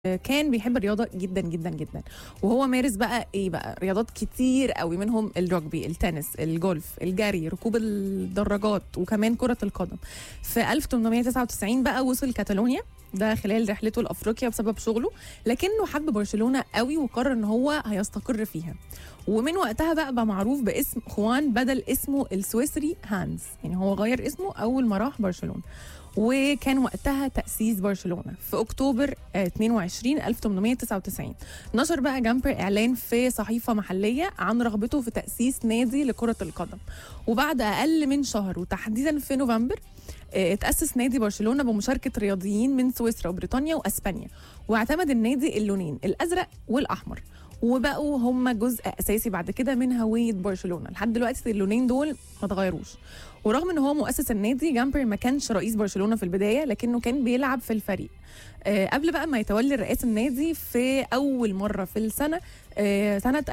كان بيحب الرياضه جدا جدا جدا وهو مارس بقى ايه بقى رياضات كتير قوي منهم الرugby التنس الجولف الجري ركوب الدراجات وكمان كره القدم في 1899 بقى وصل كاتالونيا ده خلال رحلته لافريقيا بسبب شغله لكنه حب برشلونه قوي وقرر ان هو هيستقر فيها ومن وقتها بقى بقى معروف باسم خوان بدل اسمه السويسري هانز يعني هو غير اسمه اول ما راح برشلونه وكان وقتها تأسيس برشلونة في أكتوبر آه، 22 1899 نشر بقى جامبر إعلان في صحيفة محلية عن رغبته في تأسيس نادي لكرة القدم وبعد أقل من شهر وتحديدا في نوفمبر آه، اتأسس نادي برشلونة بمشاركة رياضيين من سويسرا وبريطانيا وأسبانيا واعتمد النادي اللونين الأزرق والأحمر وبقوا هم جزء اساسي بعد كده من هويه برشلونه لحد دلوقتي اللونين دول ما اتغيروش ورغم ان هو مؤسس النادي جامبر ما كانش رئيس برشلونه في البدايه لكنه كان بيلعب في الفريق آه قبل بقى ما يتولي رئاسه النادي في اول مره في السنه آه سنه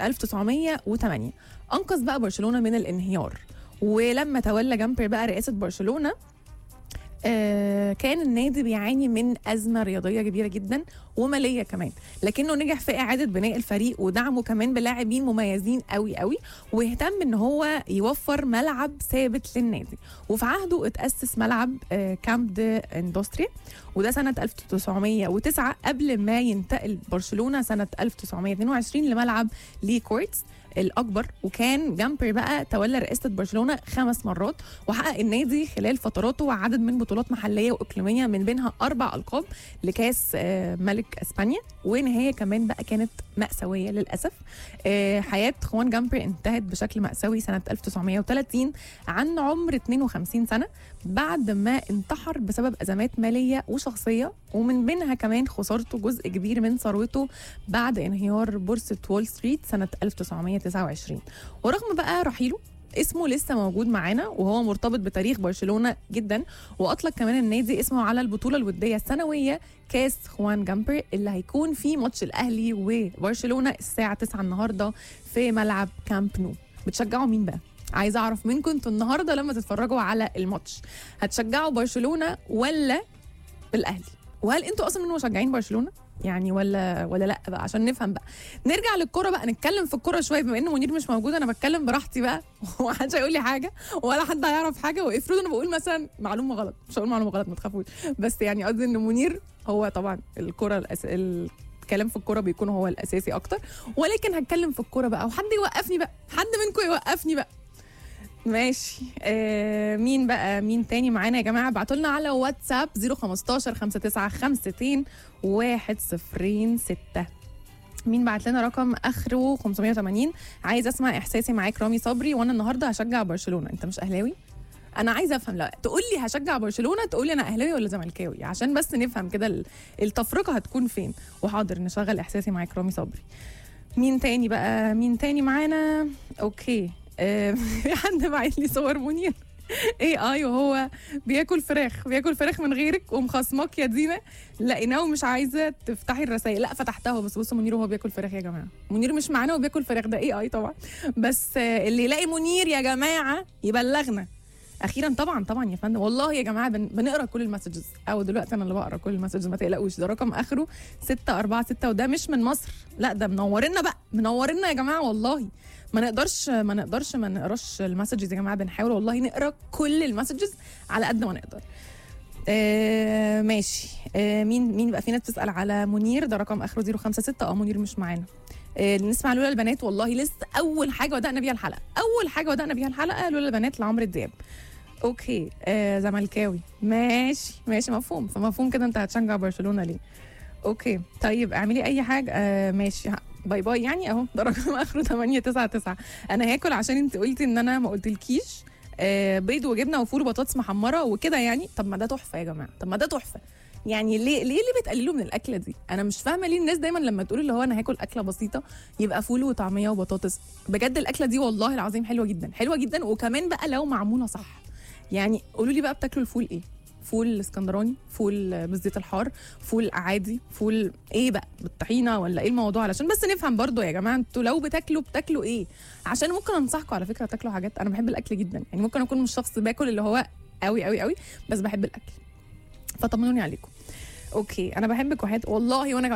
1908 انقذ بقى برشلونه من الانهيار ولما تولى جامبر بقى رئاسه برشلونه آه، كان النادي بيعاني من أزمة رياضية كبيرة جدا ومالية كمان لكنه نجح في إعادة بناء الفريق ودعمه كمان بلاعبين مميزين قوي قوي واهتم ان هو يوفر ملعب ثابت للنادي وفي عهده اتأسس ملعب آه، كامب دي اندستري وده سنة 1909 قبل ما ينتقل برشلونة سنة 1922 لملعب لي كورتس الاكبر وكان جامبر بقى تولى رئاسه برشلونه خمس مرات وحقق النادي خلال فتراته عدد من بطولات محليه واقليميه من بينها اربع القاب لكاس آه، ملك اسبانيا ونهايه كمان بقى كانت ماساويه للاسف آه، حياه خوان جامبر انتهت بشكل ماساوي سنه 1930 عن عمر 52 سنه بعد ما انتحر بسبب ازمات ماليه وشخصيه ومن بينها كمان خسارته جزء كبير من ثروته بعد انهيار بورصه وول ستريت سنه 1929 ورغم بقى رحيله اسمه لسه موجود معانا وهو مرتبط بتاريخ برشلونه جدا واطلق كمان النادي اسمه على البطوله الوديه السنويه كاس خوان جامبر اللي هيكون في ماتش الاهلي وبرشلونه الساعه 9 النهارده في ملعب كامب نو بتشجعوا مين بقى عايزه اعرف منكم انتوا النهارده لما تتفرجوا على الماتش هتشجعوا برشلونه ولا الاهلي وهل انتوا اصلا من مشجعين برشلونه يعني ولا ولا لا بقى عشان نفهم بقى نرجع للكوره بقى نتكلم في الكوره شويه بما ان منير مش موجود انا بتكلم براحتي بقى ومحدش هيقول لي حاجه ولا حد هيعرف حاجه وافرض انا بقول مثلا معلومه غلط مش هقول معلومه غلط ما تخافوش بس يعني قصدي ان منير هو طبعا الكوره الأس... الكلام في الكوره بيكون هو الاساسي اكتر ولكن هتكلم في الكوره بقى وحد يوقفني بقى حد منكم يوقفني بقى ماشي آه مين بقى مين تاني معانا يا جماعه ابعتوا لنا على واتساب 015 5952 106 مين بعت لنا رقم اخره 580 عايز اسمع احساسي معاك رامي صبري وانا النهارده هشجع برشلونه انت مش اهلاوي انا عايزه افهم لا تقول لي هشجع برشلونه تقول لي انا اهلاوي ولا زملكاوي عشان بس نفهم كده ال- التفرقه هتكون فين وحاضر نشغل احساسي معاك رامي صبري مين تاني بقى مين تاني معانا اوكي آه، في حد باعت لي صور منير اي اي وهو بياكل فراخ بياكل فراخ من غيرك ومخصماك يا دينا لقيناه ومش عايزه تفتحي الرسائل لا فتحتها بس بصوا منير وهو بياكل فراخ يا جماعه منير مش معانا وبياكل فراخ ده اي اي طبعا بس آه، اللي يلاقي منير يا جماعه يبلغنا اخيرا طبعا طبعا يا فندم والله يا جماعه بن... بنقرا كل المسجز او دلوقتي انا اللي بقرا كل المسجز ما تقلقوش ده رقم اخره 646 وده مش من مصر لا ده منورنا بقى منورنا يا جماعه والله ما نقدرش ما نقدرش ما نقراش المسجز يا جماعه بنحاول والله نقرا كل المسجز على قد ما نقدر آه ماشي آه مين مين بقى في ناس بتسال على منير ده رقم اخره 056 اه منير مش معانا آه نسمع لولا البنات والله لسه اول حاجه بدانا بيها الحلقه اول حاجه بدانا بيها الحلقه لولا البنات لعمرو دياب اوكي آه زملكاوي ماشي ماشي مفهوم فمفهوم كده انت هتشجع برشلونه ليه اوكي طيب اعملي اي حاجه آه ماشي ه- باي باي يعني اهو ده رقم اخره 899 انا هاكل عشان انت قلتي ان انا ما قلتلكيش آه بيض وجبنه وفول وبطاطس محمره وكده يعني طب ما ده تحفه يا جماعه طب ما ده تحفه يعني ليه ليه اللي بتقللوا من الاكله دي انا مش فاهمه ليه الناس دايما لما تقول اللي هو انا هاكل اكله بسيطه يبقى فول وطعميه وبطاطس بجد الاكله دي والله العظيم حلوه جدا حلوه جدا وكمان بقى لو معموله صح يعني قولوا لي بقى بتاكلوا الفول ايه فول اسكندراني فول بالزيت الحار فول عادي فول ايه بقى بالطحينه ولا ايه الموضوع علشان بس نفهم برضو يا جماعه انتوا لو بتاكلوا بتاكلوا ايه عشان ممكن انصحكم على فكره تاكلوا حاجات انا بحب الاكل جدا يعني ممكن اكون مش شخص باكل اللي هو قوي قوي قوي بس بحب الاكل فطمنوني عليكم اوكي انا بحبك وحياة والله وانا